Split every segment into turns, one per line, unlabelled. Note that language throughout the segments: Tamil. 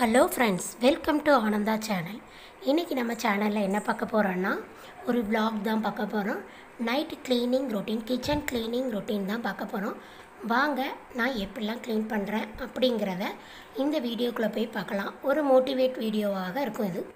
hello friends welcome to Ananda channel இன்றைக்கி நம்ம சேனலில் என்ன பார்க்க போகிறோன்னா ஒரு vlog தான் பார்க்க போகிறோம் night cleaning routine kitchen cleaning routine தான் பார்க்க போகிறோம் வாங்க நான் எப்படிலாம் க்ளீன் பண்ணுறேன் அப்படிங்கிறத இந்த வீடியோக்குள்ளே போய் பார்க்கலாம் ஒரு மோட்டிவேட் வீடியோவாக இருக்கும் இது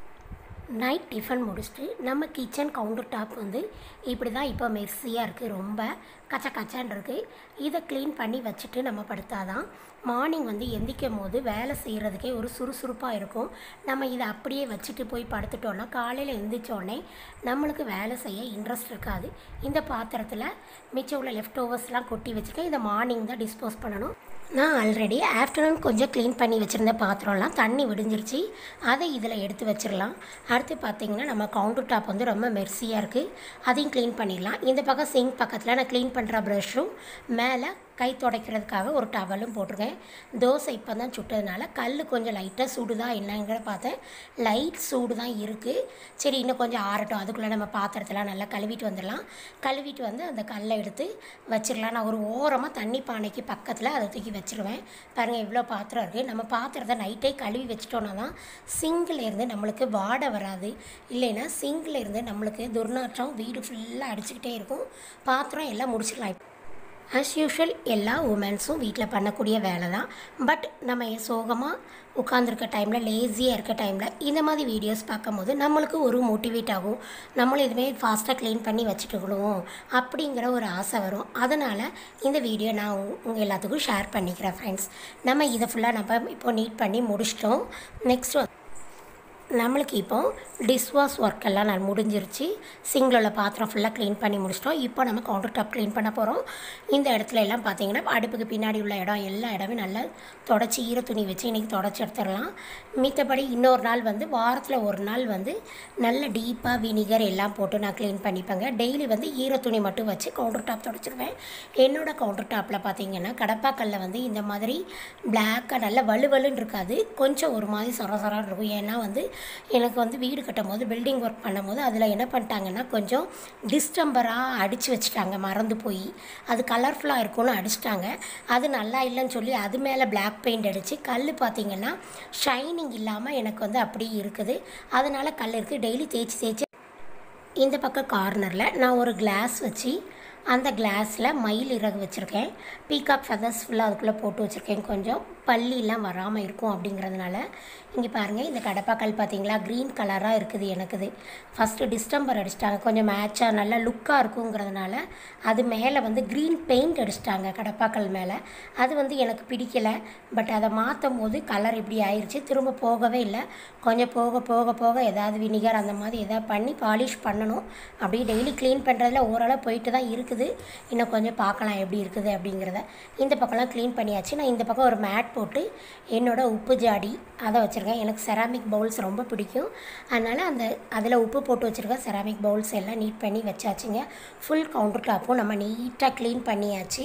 நைட் டிஃபன் முடிச்சுட்டு நம்ம கிச்சன் கவுண்டர் டாப் வந்து இப்படி தான் இப்போ மெர்சியாக இருக்குது ரொம்ப கச்ச கச்சான் இருக்குது இதை க்ளீன் பண்ணி வச்சுட்டு நம்ம படுத்தாதான் மார்னிங் வந்து எந்திக்கும் போது வேலை செய்கிறதுக்கே ஒரு சுறுசுறுப்பாக இருக்கும் நம்ம இதை அப்படியே வச்சுட்டு போய் படுத்துட்டோன்னா காலையில் எந்திரிச்சோடனே நம்மளுக்கு வேலை செய்ய இன்ட்ரெஸ்ட் இருக்காது இந்த பாத்திரத்தில் மிச்சம் உள்ள லெஃப்ட் ஓவர்ஸ்லாம் கொட்டி வச்சுக்க இதை மார்னிங் தான் டிஸ்போஸ் பண்ணணும் நான் ஆல்ரெடி ஆஃப்டர்நூன் கொஞ்சம் க்ளீன் பண்ணி வச்சுருந்த பாத்திரம்லாம் தண்ணி விடிஞ்சிருச்சு அதை இதில் எடுத்து வச்சிடலாம் அடுத்து பார்த்தீங்கன்னா நம்ம கவுண்டர் டாப் வந்து ரொம்ப மெர்சியாக இருக்குது அதையும் க்ளீன் பண்ணிடலாம் இந்த பக்கம் சிங்க் பக்கத்தில் நான் க்ளீன் பண்ணுற ப்ரஷ்ஷும் மேலே கை துடைக்கிறதுக்காக ஒரு டவலும் போட்டிருக்கேன் தோசை இப்போ தான் சுட்டதுனால கல் கொஞ்சம் லைட்டாக சூடுதா என்னங்கிற பார்த்தேன் லைட் சூடு தான் இருக்குது சரி இன்னும் கொஞ்சம் ஆறட்டும் அதுக்குள்ளே நம்ம பாத்திரத்தெல்லாம் நல்லா கழுவிட்டு வந்துடலாம் கழுவிட்டு வந்து அந்த கல்லை எடுத்து வச்சிடலாம் நான் ஒரு ஓரமாக தண்ணி பானைக்கு பக்கத்தில் அதை தூக்கி வச்சிருவேன் பாருங்கள் இவ்வளோ பாத்திரம் இருக்குது நம்ம பாத்திரத்தை நைட்டே கழுவி வச்சிட்டோன்னா தான் சிங்கில் இருந்து நம்மளுக்கு வாடை வராது இல்லைன்னா சிங்கில் இருந்து நம்மளுக்கு துர்நாற்றம் வீடு ஃபுல்லாக அடிச்சுக்கிட்டே இருக்கும் பாத்திரம் எல்லாம் முடிச்சிடலாம் ஆஸ் யூஷுவல் எல்லா உமன்ஸும் வீட்டில் பண்ணக்கூடிய வேலை தான் பட் நம்ம சோகமாக உட்காந்துருக்க டைமில் லேசியாக இருக்க டைமில் இந்த மாதிரி வீடியோஸ் பார்க்கும்போது நம்மளுக்கு ஒரு மோட்டிவேட் ஆகும் நம்மளும் இதுவே ஃபாஸ்ட்டாக க்ளீன் பண்ணி வச்சுட்டுக்கணும் அப்படிங்கிற ஒரு ஆசை வரும் அதனால் இந்த வீடியோ நான் உங்கள் எல்லாத்துக்கும் ஷேர் பண்ணிக்கிறேன் ஃப்ரெண்ட்ஸ் நம்ம இதை ஃபுல்லாக நம்ம இப்போ நீட் பண்ணி முடிச்சிட்டோம் நெக்ஸ்ட் நம்மளுக்கு இப்போ டிஷ்வாஷ் ஒர்க் எல்லாம் நான் முடிஞ்சிருச்சு சிங்கில் உள்ள பாத்திரம் ஃபுல்லாக க்ளீன் பண்ணி முடிச்சிட்டோம் இப்போ நம்ம கவுண்டர் டாப் க்ளீன் பண்ண போகிறோம் இந்த இடத்துல எல்லாம் பார்த்தீங்கன்னா அடுப்புக்கு பின்னாடி உள்ள இடம் எல்லா இடமே நல்லா தொடச்சி ஈர துணி வச்சு இன்றைக்கி தொடச்சி எடுத்துடலாம் மித்தபடி இன்னொரு நாள் வந்து வாரத்தில் ஒரு நாள் வந்து நல்ல டீப்பாக வினிகர் எல்லாம் போட்டு நான் க்ளீன் பண்ணிப்பேங்க டெய்லி வந்து ஈர துணி மட்டும் வச்சு கவுண்டர் டாப் தொடச்சிருவேன் என்னோட கவுண்டர் டாப்பில் பார்த்தீங்கன்னா கடப்பாக்கல்ல வந்து இந்த மாதிரி பிளாக்காக நல்ல வலுவலுன்னு இருக்காது கொஞ்சம் ஒரு மாதிரி சொர சொரான்னு இருக்கும் ஏன்னா வந்து எனக்கு வந்து வீடு கட்டும் போது பில்டிங் ஒர்க் பண்ணும்போது அதில் என்ன பண்ணிட்டாங்கன்னா கொஞ்சம் டிஸ்டம்பராக அடித்து வச்சுட்டாங்க மறந்து போய் அது கலர்ஃபுல்லாக இருக்கும்னு அடிச்சிட்டாங்க அது நல்லா இல்லைன்னு சொல்லி அது மேலே பிளாக் பெயிண்ட் அடித்து கல் பார்த்திங்கன்னா ஷைனிங் இல்லாமல் எனக்கு வந்து அப்படியே இருக்குது அதனால் கல் இருக்குது டெய்லி தேய்ச்சி தேய்ச்சி இந்த பக்கம் கார்னரில் நான் ஒரு கிளாஸ் வச்சு அந்த கிளாஸில் மயில் இறகு வச்சுருக்கேன் பீகாக் ஃபெதர்ஸ் ஃபுல்லாக அதுக்குள்ளே போட்டு வச்சுருக்கேன் கொஞ்சம் பள்ளிலாம் வராமல் இருக்கும் அப்படிங்கிறதுனால இங்கே பாருங்கள் இந்த கடப்பாக்கல் பார்த்தீங்களா க்ரீன் கலராக இருக்குது எனக்குது ஃபஸ்ட்டு டிஸ்டம்பர் அடிச்சிட்டாங்க கொஞ்சம் மேட்சாக நல்லா லுக்காக இருக்குங்கிறதுனால அது மேலே வந்து க்ரீன் பெயிண்ட் அடிச்சிட்டாங்க கடப்பாக்கல் மேலே அது வந்து எனக்கு பிடிக்கலை பட் அதை மாற்றும் போது கலர் இப்படி ஆயிடுச்சு திரும்ப போகவே இல்லை கொஞ்சம் போக போக போக ஏதாவது வினிகர் அந்த மாதிரி எதாவது பண்ணி பாலிஷ் பண்ணணும் அப்படியே டெய்லி க்ளீன் பண்ணுறதுல ஓரளவு போயிட்டு தான் இருக்குது இன்னும் கொஞ்சம் பார்க்கலாம் எப்படி இருக்குது அப்படிங்கிறத இந்த பக்கம்லாம் க்ளீன் பண்ணியாச்சு நான் இந்த பக்கம் ஒரு மேட் போட்டு என்னோட உப்பு ஜாடி அதை வச்சுருக்கேன் எனக்கு செராமிக் பவுல்ஸ் ரொம்ப பிடிக்கும் அதனால் அந்த அதில் உப்பு போட்டு வச்சுருக்கேன் செராமிக் பவுல்ஸ் எல்லாம் நீட் பண்ணி வச்சாச்சுங்க ஃபுல் கவுண்டர் டாப்பும் நம்ம நீட்டாக க்ளீன் பண்ணியாச்சு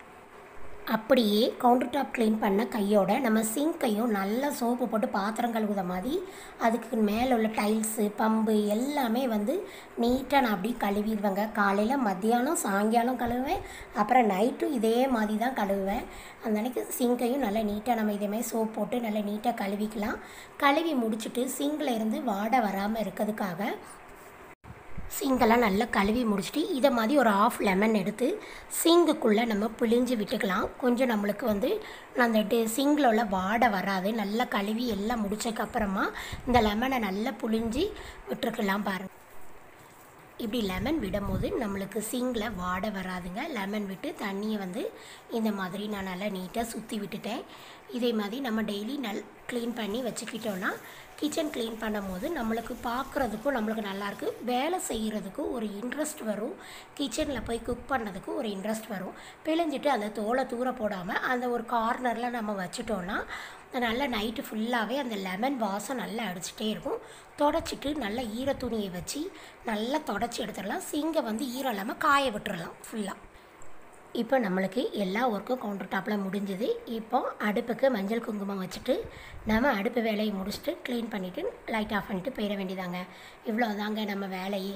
அப்படியே கவுண்டர் டாப் க்ளீன் பண்ண கையோட நம்ம சிங்கையும் நல்லா சோப்பு போட்டு பாத்திரம் கழுவுத மாதிரி அதுக்கு மேலே உள்ள டைல்ஸு பம்பு எல்லாமே வந்து நீட்டாக நான் அப்படியே கழுவிடுவேங்க காலையில் மத்தியானம் சாயங்காலம் கழுவுவேன் அப்புறம் நைட்டும் இதே மாதிரி தான் கழுவுவேன் அந்த அன்னைக்கு சிங்கையும் நல்லா நீட்டாக நம்ம இதேமாதிரி சோப் போட்டு நல்லா நீட்டாக கழுவிக்கலாம் கழுவி முடிச்சுட்டு சிங்கில் இருந்து வாடை வராமல் இருக்கிறதுக்காக சிங்கெல்லாம் நல்லா கழுவி முடிச்சுட்டு இதை மாதிரி ஒரு ஆஃப் லெமன் எடுத்து சிங்குக்குள்ளே நம்ம பிழிஞ்சு விட்டுக்கலாம் கொஞ்சம் நம்மளுக்கு வந்து அந்த டி சிங்கில் உள்ள வாடை வராது நல்லா கழுவி எல்லாம் முடிச்சதுக்கப்புறமா இந்த லெமனை நல்லா புழிஞ்சு விட்டுருக்கலாம் பாருங்கள் இப்படி லெமன் விடும்போது நம்மளுக்கு சிங்கில் வாடை வராதுங்க லெமன் விட்டு தண்ணியை வந்து இந்த மாதிரி நான் நல்லா நீட்டாக சுற்றி விட்டுட்டேன் இதே மாதிரி நம்ம டெய்லி நல் க்ளீன் பண்ணி வச்சுக்கிட்டோன்னா கிச்சன் க்ளீன் பண்ணும்போது நம்மளுக்கு பார்க்குறதுக்கும் நம்மளுக்கு நல்லாயிருக்கு வேலை செய்கிறதுக்கும் ஒரு இன்ட்ரெஸ்ட் வரும் கிச்சனில் போய் குக் பண்ணதுக்கும் ஒரு இன்ட்ரெஸ்ட் வரும் பிழிஞ்சிட்டு அந்த தோலை தூர போடாமல் அந்த ஒரு கார்னரில் நம்ம வச்சுட்டோன்னா நல்லா நைட்டு ஃபுல்லாகவே அந்த லெமன் வாசம் நல்லா அடிச்சிட்டே இருக்கும் தொடச்சிட்டு நல்லா ஈர துணியை வச்சு நல்லா தொடச்சி எடுத்துடலாம் சிங்கை வந்து ஈரம் இல்லாமல் காய விட்டுறலாம் ஃபுல்லாக இப்போ நம்மளுக்கு எல்லா ஒர்க்கும் கவுண்டர் டாப்பில் முடிஞ்சுது இப்போ அடுப்புக்கு மஞ்சள் குங்குமம் வச்சுட்டு நம்ம அடுப்பு வேலையை முடிச்சுட்டு க்ளீன் பண்ணிவிட்டு லைட் ஆஃப் பண்ணிட்டு போயிட வேண்டியதாங்க இவ்வளோ தாங்க நம்ம வேலையே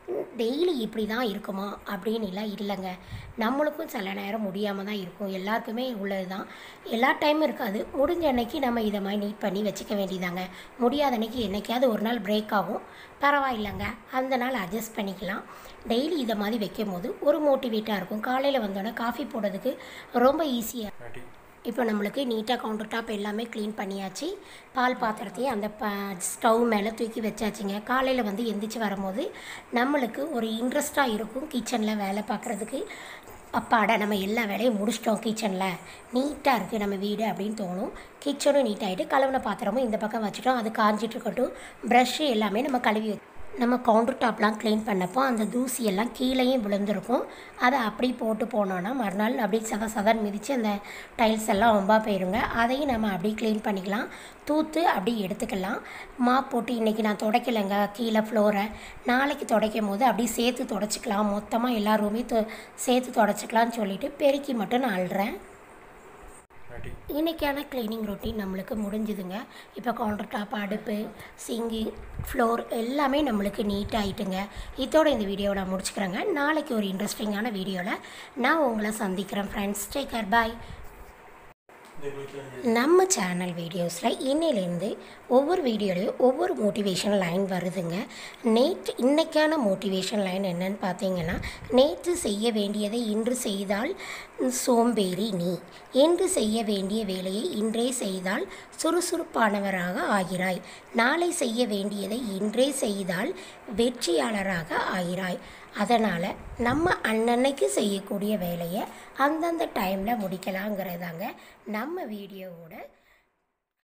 டெய்லி இப்படி தான் இருக்குமா அப்படின்னு எல்லாம் இல்லைங்க நம்மளுக்கும் சில நேரம் முடியாமல் தான் இருக்கும் எல்லாருக்குமே உள்ளது தான் எல்லா டைமும் இருக்காது முடிஞ்ச அன்னைக்கு நம்ம இதை மாதிரி நீட் பண்ணி வச்சுக்க வேண்டியதாங்க முடியாத அன்னைக்கு என்னைக்காவது ஒரு நாள் பிரேக் ஆகும் பரவாயில்லைங்க அந்த நாள் அட்ஜஸ்ட் பண்ணிக்கலாம் டெய்லி இதை மாதிரி வைக்கும் போது ஒரு மோட்டிவேட்டாக இருக்கும் காலையில் வந்தோடனே காஃபி போடுறதுக்கு ரொம்ப ஈஸியாக இப்போ நம்மளுக்கு நீட்டாக கவுண்டர் டாப் எல்லாமே க்ளீன் பண்ணியாச்சு பால் பாத்திரத்தையும் அந்த ப ஸ்டவ் மேலே தூக்கி வச்சாச்சுங்க காலையில் வந்து எந்திரிச்சு வரும்போது நம்மளுக்கு ஒரு இன்ட்ரெஸ்ட்டாக இருக்கும் கிச்சனில் வேலை பார்க்குறதுக்கு அப்பாடா நம்ம எல்லா வேலையும் முடிச்சிட்டோம் கிச்சனில் நீட்டாக இருக்குது நம்ம வீடு அப்படின்னு தோணும் கிச்சனும் நீட்டாகிட்டு கழுவின பாத்திரமும் இந்த பக்கம் வச்சுட்டோம் அது காஞ்சிட்டு இருக்கட்டும் ப்ரஷ்ஷு எல்லாமே நம்ம கழுவி வச்சு நம்ம கவுண்டர் டாப்லாம் க்ளீன் பண்ணப்போ அந்த தூசி எல்லாம் கீழேயும் விழுந்திருக்கும் அதை அப்படி போட்டு போனோன்னா மறுநாள் அப்படியே சத சதன் மிதித்து அந்த டைல்ஸ் எல்லாம் ரொம்ப போயிருங்க அதையும் நம்ம அப்படியே க்ளீன் பண்ணிக்கலாம் தூத்து அப்படி எடுத்துக்கலாம் மாப் போட்டு இன்றைக்கி நான் துடைக்கலைங்க கீழே ஃப்ளோரை நாளைக்கு துடைக்கும் போது அப்படியே சேர்த்து துடைச்சிக்கலாம் மொத்தமாக எல்லா ரூமையும் தொ சேர்த்து துடைச்சிக்கலாம்னு சொல்லிட்டு பெருக்கி மட்டும் நான் அள்ளுறேன் இன்றைக்கான க்ளீனிங் ரொட்டீன் நம்மளுக்கு முடிஞ்சுதுங்க இப்போ கவுண்டர் டாப் அடுப்பு சிங்கி ஃப்ளோர் எல்லாமே நம்மளுக்கு நீட் ஆகிட்டுங்க இதோட இந்த வீடியோவை நான் முடிச்சுக்கிறேங்க நாளைக்கு ஒரு இன்ட்ரெஸ்டிங்கான வீடியோவில் நான் உங்களை சந்திக்கிறேன் ஃப்ரெண்ட்ஸ் டேக் கேர் பாய் நம்ம சேனல் வீடியோஸில் இன்னிலேருந்து ஒவ்வொரு வீடியோலையும் ஒவ்வொரு மோட்டிவேஷன் லைன் வருதுங்க நேற்று இன்னைக்கான மோட்டிவேஷன் லைன் என்னன்னு பார்த்தீங்கன்னா நேற்று செய்ய வேண்டியதை இன்று செய்தால் சோம்பேறி நீ இன்று செய்ய வேண்டிய வேலையை இன்றே செய்தால் சுறுசுறுப்பானவராக ஆகிறாய் நாளை செய்ய வேண்டியதை இன்றே செய்தால் வெற்றியாளராக ஆகிறாய் அதனால் நம்ம அன்னன்னைக்கு செய்யக்கூடிய வேலையை அந்தந்த டைமில் முடிக்கலாங்கிறதாங்க நம்ம வீடியோவோட